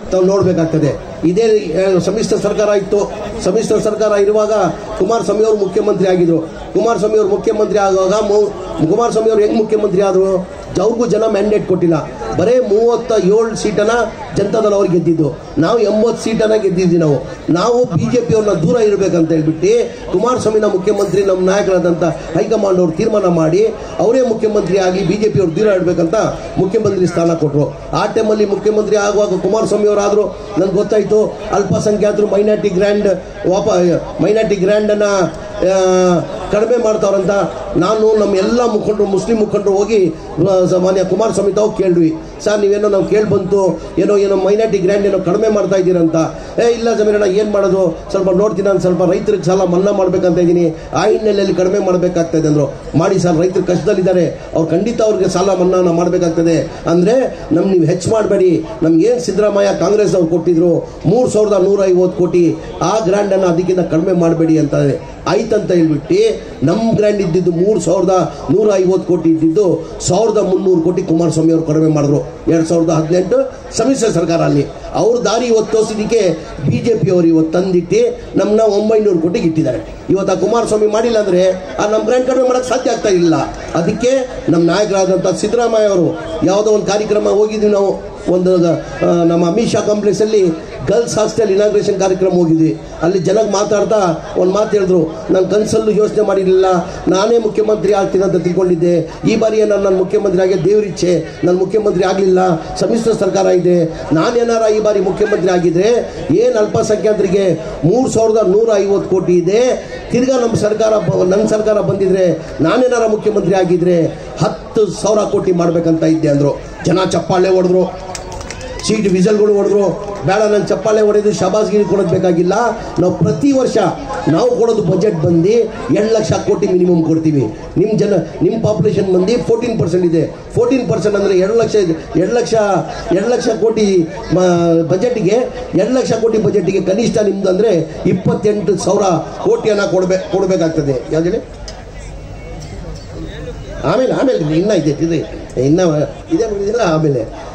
ತಾವು ನೋಡಬೇಕಾಗ್ತದೆ ಇದೇ ಆ, ಸಮ್ಮಿಶ್ರ ಸರ್ಕಾರ ಇತ್ತು ಸಮ್ಮಿಶ್ರ ಸರ್ಕಾರ ಇರುವಾಗ ಕುಮಾರಸ್ವಾಮಿ ಅವರು ಮುಖ್ಯಮಂತ್ರಿ ಆಗಿದ್ರು ಕುಮಾರಸ್ವಾಮಿ ಅವರು ಮುಖ್ಯಮಂತ್ರಿ ಆಗುವಾಗ ಮು- ಕುಮಾರಸ್ವಾಮಿ ಅವರು ಹೆಂಗ್ ಮುಖ್ಯಮಂತ್ರಿ ಆದ್ರು ಅವ್ರಿಗೂ ಜನ ಮ್ಯಾಂಡೇಟ್ ಕೊಟ್ಟಿಲ್ಲ ಬರೇ ಮೂವತ್ತ ಏಳು ಸೀಟನ ಜನತಾದಳ ಅವ್ರಿಗೆ ಗೆದ್ದಿದ್ದು ನಾವು ಎಂಬತ್ತು ಸೀಟನ ಗೆದ್ದಿದ್ವಿ ನಾವು ನಾವು ಬಿಜೆಪಿ ಅವ್ರನ್ನ ದೂರ ಇರಬೇಕಂತ ಹೇಳ್ಬಿಟ್ಟು ಕುಮಾರಸ್ವಾಮಿನ ಮುಖ್ಯಮಂತ್ರಿ ನಮ್ಮ ನಾಯಕರಾದಂಥ ಹೈಕಮಾಂಡ್ ಅವರು ತೀರ್ಮಾನ ಮಾಡಿ ಅವರೇ ಮುಖ್ಯಮಂತ್ರಿ ಆಗಿ ಬಿಜೆಪಿ ಅವ್ರು ದೂರ ಇಡಬೇಕಂತ ಮುಖ್ಯಮಂತ್ರಿ ಸ್ಥಾನ ಕೊಟ್ಟರು ಆ ಟೈಮಲ್ಲಿ ಮುಖ್ಯಮಂತ್ರಿ ಆಗುವಾಗ ಕುಮಾರಸ್ವಾಮಿ ಅವರಾದ್ರು ನನ್ಗೆ ಗೊತ್ತಾಯ್ತು ಅಲ್ಪಸಂಖ್ಯಾತರು ಮೈನಾರಿಟಿ ಗ್ರ್ಯಾಂಡ್ ವಾಪ ಮೈನಾರಿಟಿ ಗ್ರ್ಯಾಂಡನ್ನ ಆ, ಕಡಿಮೆ ಮಾಡ್ತಾವ್ರಂತ ನಾನು ನಮ್ಮ ಎಲ್ಲ ಮುಖಂಡರು ಮುಸ್ಲಿಂ ಮುಖಂಡರು ಹೋಗಿ ಆ, ಸ- ಮಾನ್ಯ ಕುಮಾರಸ್ವಾಮಿ ತಾವು ಕೇಳಿದ್ವಿ ಸರ್ ನೀವೇನೋ ನಾವು ಕೇಳಿ ಬಂತು ಏನೋ ಏನೋ ಮೈನಾರಿಟಿ ಗ್ರ್ಯಾಂಡ್ ಏನೋ ಕಡಿಮೆ ಮಾಡ್ತಾ ಇದ್ದೀರಂತ ಏ ಇಲ್ಲ ಜಮೀರಣ್ಣ ಏನು ಮಾಡೋದು ಸ್ವಲ್ಪ ನೋಡ್ತೀನಿ ನಾನು ಸ್ವಲ್ಪ ರೈತರಿಗೆ ಸಾಲ ಮನ್ನಾ ಮಾಡ್ಬೇಕಂತ ಇದ್ದೀನಿ ಆ ಹಿನ್ನೆಲೆಯಲ್ಲಿ ಕಡಿಮೆ ಮಾಡಬೇಕಾಗ್ತದೆ ಅಂದರು ಮಾಡಿ ಸರ್ ರೈತರು ಕಷ್ಟದಲ್ಲಿದ್ದಾರೆ ಅವ್ರು ಖಂಡಿತ ಅವ್ರಿಗೆ ಸಾಲ ಮನ್ನಾ ಮಾಡಬೇಕಾಗ್ತದೆ ಅಂದರೆ ನಮ್ ನೀವು ಹೆಚ್ಚು ಮಾಡಬೇಡಿ ನಮ್ಗೆ ಏನು ಸಿದ್ದರಾಮಯ್ಯ ಕಾಂಗ್ರೆಸ್ ಅವ್ರು ಕೊಟ್ಟಿದ್ರು ಮೂರು ಸಾವಿರದ ನೂರ ಐವತ್ತು ಕೋಟಿ ಆ ಗ್ರ್ಯಾಂಡನ್ನು ಅದಕ್ಕಿಂತ ಕಡಿಮೆ ಮಾಡಬೇಡಿ ಅಂತ ಆಯ್ತಂತ ಹೇಳ್ಬಿಟ್ಟು ನಮ್ಮ ಗ್ರ್ಯಾಂಡ್ ಇದ್ದಿದ್ದು ಮೂರು ಸಾವಿರದ ನೂರ ಐವತ್ತು ಕೋಟಿ ಇದ್ದಿದ್ದು ಸಾವಿರದ ಮುನ್ನೂರು ಕೋಟಿ ಕುಮಾರಸ್ವಾಮಿ ಅವರು ಕಡಿಮೆ ಮಾಡಿದ್ರು ಎರಡು ಸಾವಿರದ ಹದಿನೆಂಟು ಸಮ್ಮಿಶ್ರ ಸರ್ಕಾರ ಅಲ್ಲಿ ಅವ್ರ ದಾರಿ ಇವತ್ತು ತೋರಿಸಿದ್ದಕ್ಕೆ ಬಿ ಜೆ ಪಿ ಅವರು ಇವತ್ತು ತಂದಿಟ್ಟು ನಮ್ಮನ್ನ ಒಂಬೈನೂರು ಕೋಟಿಗೆ ಇಟ್ಟಿದ್ದಾರೆ ಇವತ್ತು ಆ ಕುಮಾರಸ್ವಾಮಿ ಮಾಡಿಲ್ಲ ಅಂದರೆ ಆ ನಮ್ಮ ಗ್ರ್ಯಾಂಡ್ ಕಡಿಮೆ ಮಾಡೋಕ್ಕೆ ಸಾಧ್ಯ ಆಗ್ತಾ ಇಲ್ಲ ಅದಕ್ಕೆ ನಮ್ಮ ನಾಯಕರಾದಂಥ ಸಿದ್ದರಾಮಯ್ಯ ಅವರು ಯಾವುದೋ ಒಂದು ಕಾರ್ಯಕ್ರಮ ಹೋಗಿದ್ವಿ ನಾವು ಒಂದು ಆ, ನಮ್ಮ ಅಮಿತ್ ಶಾ ಕಾಂಪ್ಲೆಕ್ಸಲ್ಲಿ ಗರ್ಲ್ಸ್ ಹಾಸ್ಟೆಲ್ ಇನಾಗ್ರೇಷನ್ ಕಾರ್ಯಕ್ರಮ ಹೋಗಿದ್ವಿ ಅಲ್ಲಿ ಜನಕ್ಕೆ ಮಾತಾಡ್ತಾ ಒಂದು ಮಾತು ಹೇಳಿದ್ರು ನಾನು ಕನಸಲ್ಲೂ ಯೋಚನೆ ಮಾಡಿರಲಿಲ್ಲ ನಾನೇ ಮುಖ್ಯಮಂತ್ರಿ ಆಗ್ತೀನಿ ಅಂತ ತಿಳ್ಕೊಂಡಿದ್ದೆ ಈ ಬಾರಿ ನಾನು ನನ್ನ ಮುಖ್ಯಮಂತ್ರಿ ಆಗಿ ದೇವರಿಚ್ಛೆ ನಾನು ಮುಖ್ಯಮಂತ್ರಿ ಆಗಲಿಲ್ಲ ಸಮ್ಮಿಶ್ರ ಸರ್ಕಾರ ಇದೆ ನಾನೇನಾರ ಈ ಬಾರಿ ಮುಖ್ಯಮಂತ್ರಿ ಆಗಿದ್ರೆ ಏನು ಅಲ್ಪಸಂಖ್ಯಾತರಿಗೆ ಮೂರು ಸಾವಿರದ ನೂರ ಐವತ್ತು ಕೋಟಿ ಇದೆ ತಿರ್ಗಾ ನಮ್ಮ ಸರ್ಕಾರ ಬ- ನನ್ನ ಸರ್ಕಾರ ಬಂದಿದ್ರೆ ನಾನೇನಾರ ಮುಖ್ಯಮಂತ್ರಿ ಆಗಿದ್ರೆ ಹತ್ತು ಸಾವಿರ ಕೋಟಿ ಮಾಡ್ಬೇಕಂತ ಇದ್ದೆ ಅಂದರು ಜನ ಚಪ್ಪಾಳೆ ಹೊಡೆದ್ರು ಸೀಟ್ ವಿಸಲ್ಗಳು ಹೊಡೆದ್ರು ಬೇಡ ನಾನು ಚಪ್ಪಾಳೆ ಹೊಡೆದು ಶಬಾಸ್ಗಿರಿ ಕೊಡೋದು ಬೇಕಾಗಿಲ್ಲ ನಾವು ಪ್ರತಿ ವರ್ಷ ನಾವು ಕೊಡೋದು ಬಜೆಟ್ ಬಂದು ಎರಡು ಲಕ್ಷ ಕೋಟಿ ಮಿನಿಮಮ್ ಕೊಡ್ತೀವಿ ನಿಮ್ಮ ಜನ ನಿಮ್ಮ ಪಾಪ್ಯುಲೇಷನ್ ಬಂದು ಫೋರ್ಟೀನ್ ಪರ್ಸೆಂಟ್ ಇದೆ ಫೋರ್ಟೀನ್ ಪರ್ಸೆಂಟ್ ಅಂದರೆ ಎರಡು ಲಕ್ಷ ಎರಡು ಲಕ್ಷ ಎರಡು ಲಕ್ಷ ಕೋಟಿ ಬಜೆಟ್ಗೆ ಎರಡು ಲಕ್ಷ ಕೋಟಿ ಬಜೆಟ್ಗೆ ಕನಿಷ್ಠ ನಿಮ್ದು ಅಂದರೆ ಇಪ್ಪತ್ತೆಂಟು ಸಾವಿರ ಕೋಟಿಯನ್ನು ಕೊಡ್ಬೇಕು ಕೊಡಬೇಕಾಗ್ತದೆ ಯಾವ್ದು ಹೇಳಿ ಆಮೇಲೆ ಆಮೇಲೆ ಇನ್ನ ಇದೆ ಇದೆ ಇನ್ನ ಇದೆ ಮುಗಿದಿಲ್ಲ ಆಮೇಲೆ